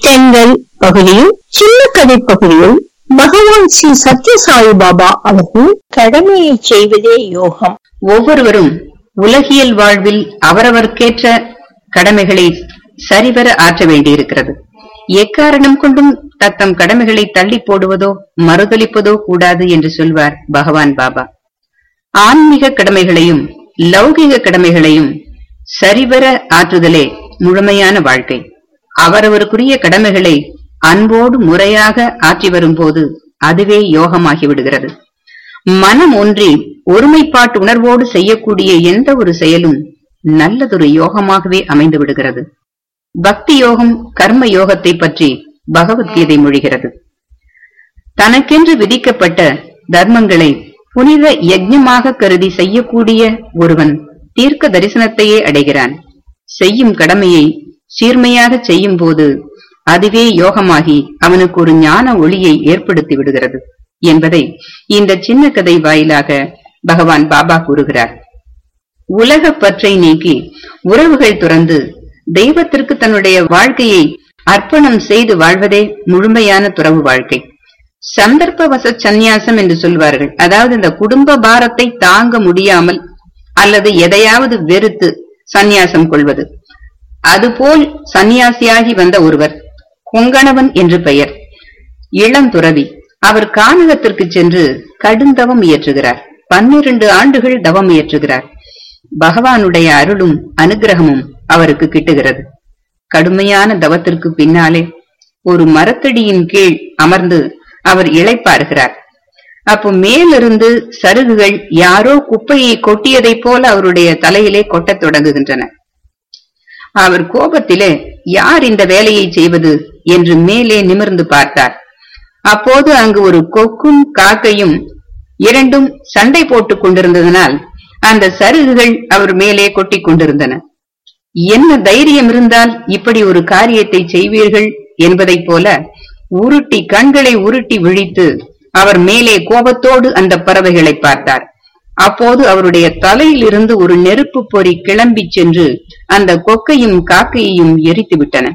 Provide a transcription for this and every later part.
தென்றல் பகுதியில் சின்ன கதை பகுதியில் பகவான் ஸ்ரீ சத்யசாயி பாபா அவர்கள் கடமையை செய்வதே யோகம் ஒவ்வொருவரும் உலகியல் வாழ்வில் அவரவர்க்கேற்ற கடமைகளை சரிவர ஆற்ற வேண்டியிருக்கிறது எக்காரணம் கொண்டும் தத்தம் கடமைகளை தள்ளி போடுவதோ மறுதலிப்பதோ கூடாது என்று சொல்வார் பகவான் பாபா ஆன்மீக கடமைகளையும் லௌகிக கடமைகளையும் சரிவர ஆற்றுதலே முழுமையான வாழ்க்கை அவரவருக்குரிய கடமைகளை அன்போடு முறையாக ஆற்றி வரும்போது அதுவே யோகமாகி விடுகிறது மனம் ஒன்றி ஒருமைப்பாட்டு உணர்வோடு செய்யக்கூடிய எந்த ஒரு செயலும் நல்லதொரு யோகமாகவே அமைந்து விடுகிறது பக்தி யோகம் கர்ம யோகத்தை பற்றி பகவத்கீதை மொழிகிறது தனக்கென்று விதிக்கப்பட்ட தர்மங்களை புனித யஜ்ஞமாக கருதி செய்யக்கூடிய ஒருவன் தீர்க்க தரிசனத்தையே அடைகிறான் செய்யும் கடமையை சீர்மையாக செய்யும் போது அதுவே யோகமாகி அவனுக்கு ஒரு ஞான ஒளியை ஏற்படுத்தி விடுகிறது என்பதை இந்த சின்ன கதை வாயிலாக பகவான் பாபா கூறுகிறார் உலக பற்றை நீக்கி உறவுகள் துறந்து தெய்வத்திற்கு தன்னுடைய வாழ்க்கையை அர்ப்பணம் செய்து வாழ்வதே முழுமையான துறவு வாழ்க்கை சந்தர்ப்பவச சந்நியாசம் என்று சொல்வார்கள் அதாவது இந்த குடும்ப பாரத்தை தாங்க முடியாமல் அல்லது எதையாவது வெறுத்து சந்நியாசம் கொள்வது அதுபோல் சந்நியாசியாகி வந்த ஒருவர் கொங்கணவன் என்று பெயர் இளம் துறவி அவர் கானகத்திற்கு சென்று கடுந்தவம் இயற்றுகிறார் பன்னிரண்டு ஆண்டுகள் தவம் இயற்றுகிறார் பகவானுடைய அருளும் அனுகிரகமும் அவருக்கு கிட்டுகிறது கடுமையான தவத்திற்கு பின்னாலே ஒரு மரத்தடியின் கீழ் அமர்ந்து அவர் இளைப்பாருகிறார் அப்போ மேலிருந்து சருகுகள் யாரோ குப்பையை கொட்டியதைப் போல அவருடைய தலையிலே கொட்டத் தொடங்குகின்றன அவர் கோபத்திலே யார் இந்த வேலையை செய்வது என்று மேலே நிமிர்ந்து பார்த்தார் அப்போது அங்கு ஒரு கொக்கும் காக்கையும் இரண்டும் சண்டை போட்டுக் கொண்டிருந்ததனால் அந்த சருகுகள் அவர் மேலே கொட்டிக் கொண்டிருந்தன என்ன தைரியம் இருந்தால் இப்படி ஒரு காரியத்தை செய்வீர்கள் என்பதைப் போல உருட்டி கண்களை உருட்டி விழித்து அவர் மேலே கோபத்தோடு அந்த பறவைகளை பார்த்தார் அப்போது அவருடைய தலையிலிருந்து ஒரு நெருப்பு பொறி கிளம்பி சென்று அந்த கொக்கையும் காக்கையையும் எரித்து விட்டன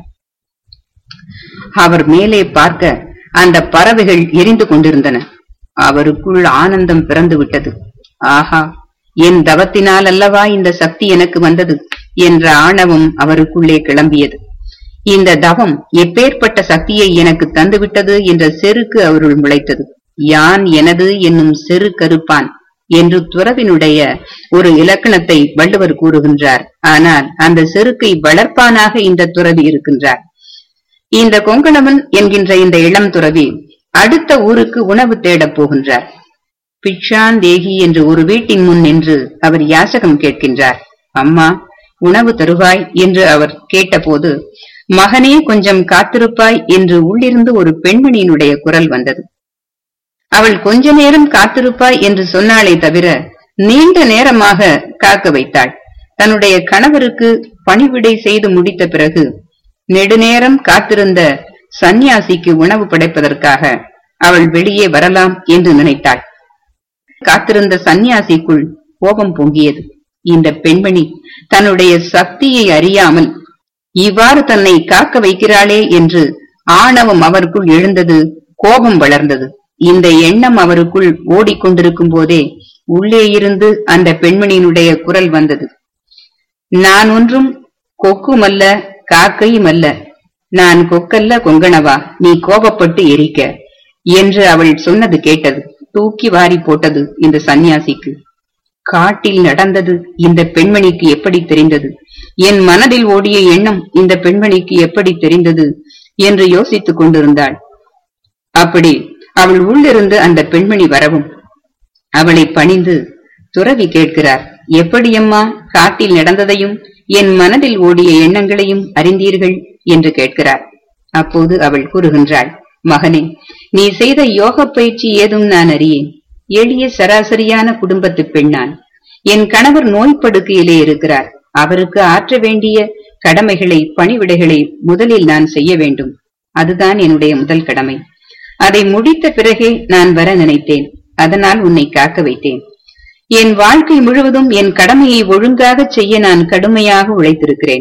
அவர் மேலே பார்க்க அந்த பறவைகள் எரிந்து கொண்டிருந்தன அவருக்குள் ஆனந்தம் பிறந்து விட்டது ஆஹா என் தவத்தினால் அல்லவா இந்த சக்தி எனக்கு வந்தது என்ற ஆணவம் அவருக்குள்ளே கிளம்பியது இந்த தவம் எப்பேற்பட்ட சக்தியை எனக்கு தந்துவிட்டது என்ற செருக்கு அவருள் முளைத்தது யான் எனது என்னும் செரு கருப்பான் என்று துறவினுடைய ஒரு இலக்கணத்தை வள்ளுவர் கூறுகின்றார் ஆனால் அந்த செருக்கை வளர்ப்பானாக இந்த துறவி இருக்கின்றார் இந்த கொங்கணவன் என்கின்ற இந்த இளம் துறவி அடுத்த ஊருக்கு உணவு தேடப் போகின்றார் பிக்ஷான் தேகி என்று ஒரு வீட்டின் முன் நின்று அவர் யாசகம் கேட்கின்றார் அம்மா உணவு தருவாய் என்று அவர் கேட்டபோது மகனே கொஞ்சம் காத்திருப்பாய் என்று உள்ளிருந்து ஒரு பெண்மணியினுடைய குரல் வந்தது அவள் கொஞ்ச நேரம் காத்திருப்பாய் என்று சொன்னாளே தவிர நீண்ட நேரமாக காக்க வைத்தாள் தன்னுடைய கணவருக்கு பணிவிடை செய்து முடித்த பிறகு நெடுநேரம் காத்திருந்த சந்நியாசிக்கு உணவு படைப்பதற்காக அவள் வெளியே வரலாம் என்று நினைத்தாள் காத்திருந்த சந்நியாசிக்குள் கோபம் பொங்கியது இந்த பெண்மணி தன்னுடைய சக்தியை அறியாமல் இவ்வாறு தன்னை காக்க வைக்கிறாளே என்று ஆணவம் அவருக்குள் எழுந்தது கோபம் வளர்ந்தது இந்த எண்ணம் அவருக்குள் ஓடிக்கொண்டிருக்கும் போதே உள்ளே இருந்து அந்த பெண்மணியினுடைய குரல் வந்தது நான் ஒன்றும் கொக்குமல்ல காக்கையும் அல்ல நான் கொக்கல்ல கொங்கணவா நீ கோபப்பட்டு எரிக்க என்று அவள் சொன்னது கேட்டது தூக்கி வாரி போட்டது இந்த சந்நியாசிக்கு காட்டில் நடந்தது இந்த பெண்மணிக்கு எப்படி தெரிந்தது என் மனதில் ஓடிய எண்ணம் இந்த பெண்மணிக்கு எப்படி தெரிந்தது என்று யோசித்துக் கொண்டிருந்தாள் அப்படி அவள் உள்ளிருந்து அந்த பெண்மணி வரவும் அவளை பணிந்து துறவி கேட்கிறார் எப்படியம்மா காட்டில் நடந்ததையும் என் மனதில் ஓடிய எண்ணங்களையும் அறிந்தீர்கள் என்று கேட்கிறார் அப்போது அவள் கூறுகின்றாள் மகனே நீ செய்த யோக பயிற்சி ஏதும் நான் அறியேன் எளிய சராசரியான குடும்பத்து பெண்ணான் என் கணவர் நோய்ப்படுக்கையிலே இருக்கிறார் அவருக்கு ஆற்ற வேண்டிய கடமைகளை பணிவிடைகளை முதலில் நான் செய்ய வேண்டும் அதுதான் என்னுடைய முதல் கடமை அதை முடித்த பிறகே நான் வர நினைத்தேன் அதனால் உன்னை காக்க வைத்தேன் என் வாழ்க்கை முழுவதும் என் கடமையை ஒழுங்காக செய்ய நான் கடுமையாக உழைத்திருக்கிறேன்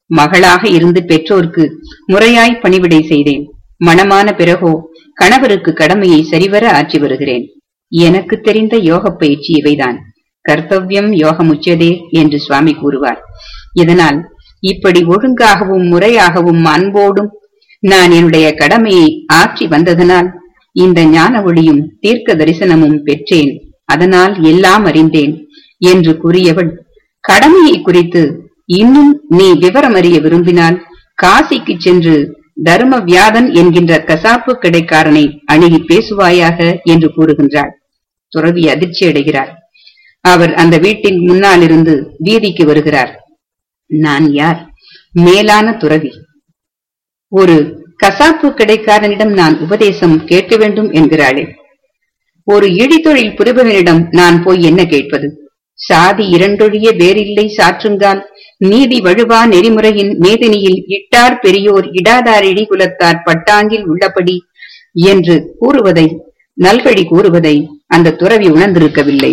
மகளாக இருந்து பெற்றோர்க்கு முறையாய் பணிவிடை செய்தேன் மணமான பிறகோ கணவருக்கு கடமையை சரிவர ஆற்றி வருகிறேன் எனக்கு தெரிந்த யோக பயிற்சி இவைதான் கர்த்தவ்யம் யோகமுச்சதே என்று சுவாமி கூறுவார் இதனால் இப்படி ஒழுங்காகவும் முறையாகவும் அன்போடும் நான் என்னுடைய கடமையை ஆற்றி வந்ததனால் இந்த ஞான ஒளியும் தீர்க்க தரிசனமும் பெற்றேன் அதனால் எல்லாம் அறிந்தேன் என்று கூறியவள் கடமையை குறித்து இன்னும் நீ விவரம் அறிய விரும்பினால் காசிக்கு சென்று தர்ம வியாதன் என்கின்ற கசாப்பு கடைக்காரனை அணுகி பேசுவாயாக என்று கூறுகின்றாள் துறவி அதிர்ச்சி அடைகிறார் அவர் அந்த வீட்டின் முன்னாலிருந்து வீதிக்கு வருகிறார் நான் யார் மேலான துறவி ஒரு கசாப்பு கடைக்காரனிடம் நான் உபதேசம் கேட்க வேண்டும் என்கிறாளே ஒரு இடித்தொழில் புரிபவனிடம் நான் போய் என்ன கேட்பது சாதி இரண்டொழிய வேறில்லை சாற்றுங்கால் நீதி வழுவா நெறிமுறையின் மேதினியில் இட்டார் பெரியோர் இடாதாரிடி குலத்தார் பட்டாங்கில் உள்ளபடி என்று கூறுவதை நல்வழி கூறுவதை அந்த துறவி உணர்ந்திருக்கவில்லை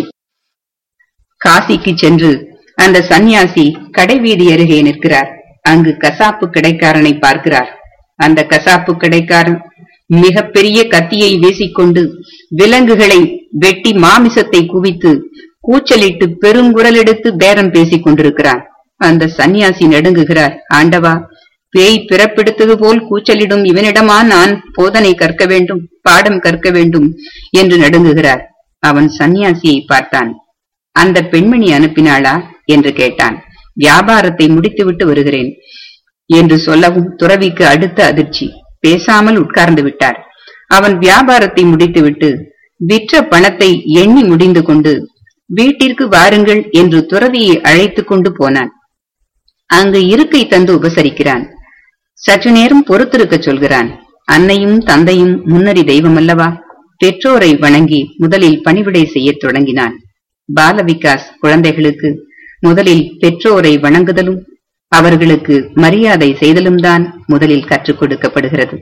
காசிக்கு சென்று அந்த சந்நியாசி கடைவீதி அருகே நிற்கிறார் அங்கு கசாப்பு கடைக்காரனை பார்க்கிறார் அந்த கசாப்பு கடைக்காரன் மிக பெரிய கத்தியை வீசிக்கொண்டு விலங்குகளை வெட்டி மாமிசத்தை குவித்து கூச்சலிட்டு பெருங்குரலெடுத்து பேரம் பேசிக் கொண்டிருக்கிறான் அந்த சந்நியாசி நடுங்குகிறார் ஆண்டவா பேய் பிறப்பெடுத்தது போல் கூச்சலிடும் இவனிடமா நான் போதனை கற்க வேண்டும் பாடம் கற்க வேண்டும் என்று நடுங்குகிறார் அவன் சந்நியாசியை பார்த்தான் அந்த பெண்மணி அனுப்பினாளா என்று கேட்டான் வியாபாரத்தை முடித்துவிட்டு வருகிறேன் என்று சொல்லவும் துறவிக்கு அடுத்த அதிர்ச்சி பேசாமல் உட்கார்ந்து விட்டார் அவன் வியாபாரத்தை முடித்துவிட்டு விற்ற பணத்தை எண்ணி முடிந்து கொண்டு வீட்டிற்கு வாருங்கள் என்று துறவியை அழைத்துக் கொண்டு போனான் அங்கு இருக்கை தந்து உபசரிக்கிறான் சற்று நேரம் பொறுத்திருக்க சொல்கிறான் அன்னையும் தந்தையும் முன்னறி தெய்வம் அல்லவா பெற்றோரை வணங்கி முதலில் பணிவிடை செய்யத் தொடங்கினான் பாலவிகாஸ் குழந்தைகளுக்கு முதலில் பெற்றோரை வணங்குதலும் அவர்களுக்கு மரியாதை செய்தலும் தான் முதலில் கற்றுக் கொடுக்கப்படுகிறது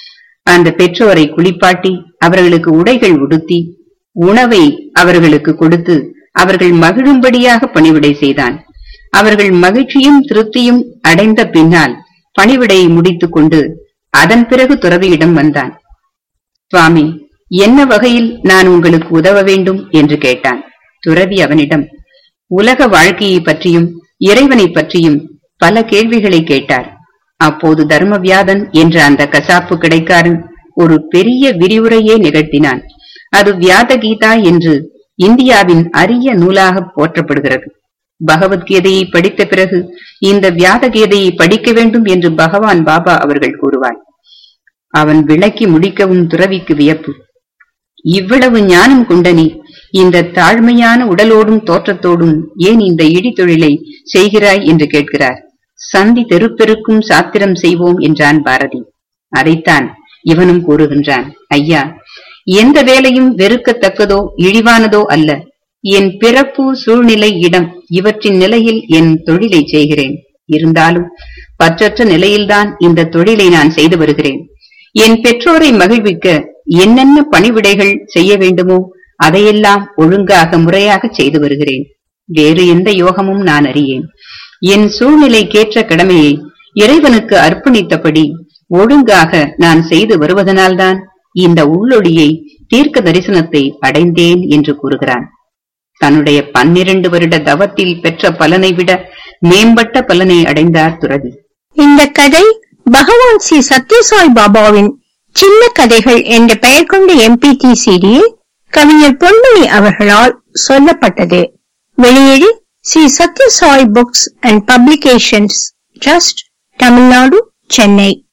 அந்த பெற்றோரை குளிப்பாட்டி அவர்களுக்கு உடைகள் உடுத்தி உணவை அவர்களுக்கு கொடுத்து அவர்கள் மகிழும்படியாக பணிவிடை செய்தான் அவர்கள் மகிழ்ச்சியும் திருப்தியும் அடைந்த பின்னால் பணிவிடையை முடித்துக் கொண்டு அதன் பிறகு துறவியிடம் வந்தான் சுவாமி என்ன வகையில் நான் உங்களுக்கு உதவ வேண்டும் என்று கேட்டான் துறவி அவனிடம் உலக வாழ்க்கையை பற்றியும் இறைவனை பற்றியும் பல கேள்விகளை கேட்டார் அப்போது தர்மவியாதன் என்ற அந்த கசாப்பு கிடைக்காரன் ஒரு பெரிய விரிவுரையே நிகழ்த்தினான் அது வியாத கீதா என்று இந்தியாவின் அரிய நூலாக போற்றப்படுகிறது பகவத்கீதையை படித்த பிறகு இந்த வியாத கீதையை படிக்க வேண்டும் என்று பகவான் பாபா அவர்கள் கூறுவார் அவன் விளக்கி முடிக்கவும் துறவிக்கு வியப்பு இவ்வளவு ஞானம் கொண்ட நீ இந்த தாழ்மையான உடலோடும் தோற்றத்தோடும் ஏன் இந்த இடி தொழிலை செய்கிறாய் என்று கேட்கிறார் சந்தி தெருப்பெருக்கும் சாத்திரம் செய்வோம் என்றான் பாரதி அதைத்தான் இவனும் கூறுகின்றான் ஐயா எந்த வேலையும் வெறுக்கத்தக்கதோ இழிவானதோ அல்ல என் பிறப்பு சூழ்நிலை இடம் இவற்றின் நிலையில் என் தொழிலை செய்கிறேன் இருந்தாலும் பற்றற்ற நிலையில்தான் இந்த தொழிலை நான் செய்து வருகிறேன் என் பெற்றோரை மகிழ்விக்க என்னென்ன பணிவிடைகள் செய்ய வேண்டுமோ அதையெல்லாம் ஒழுங்காக முறையாக செய்து வருகிறேன் வேறு எந்த யோகமும் நான் அறியேன் என் சூழ்நிலைக்கேற்ற கடமையை இறைவனுக்கு அர்ப்பணித்தபடி ஒழுங்காக நான் செய்து வருவதனால்தான் இந்த உள்ளொளியை தீர்க்க தரிசனத்தை அடைந்தேன் என்று கூறுகிறான் தன்னுடைய பன்னிரண்டு வருட தவத்தில் பெற்ற பலனை விட மேம்பட்ட பலனை அடைந்தார் துறவி இந்த கதை பகவான் ஸ்ரீ சத்யசாய் பாபாவின் சின்ன கதைகள் என்ற பெயர் கொண்ட எம்பிடி சீடியில் கவிஞர் பொன்மணி அவர்களால் சொல்லப்பட்டது வெளியீடு Sri Sathya Sai books and publications trust Tamil Nadu Chennai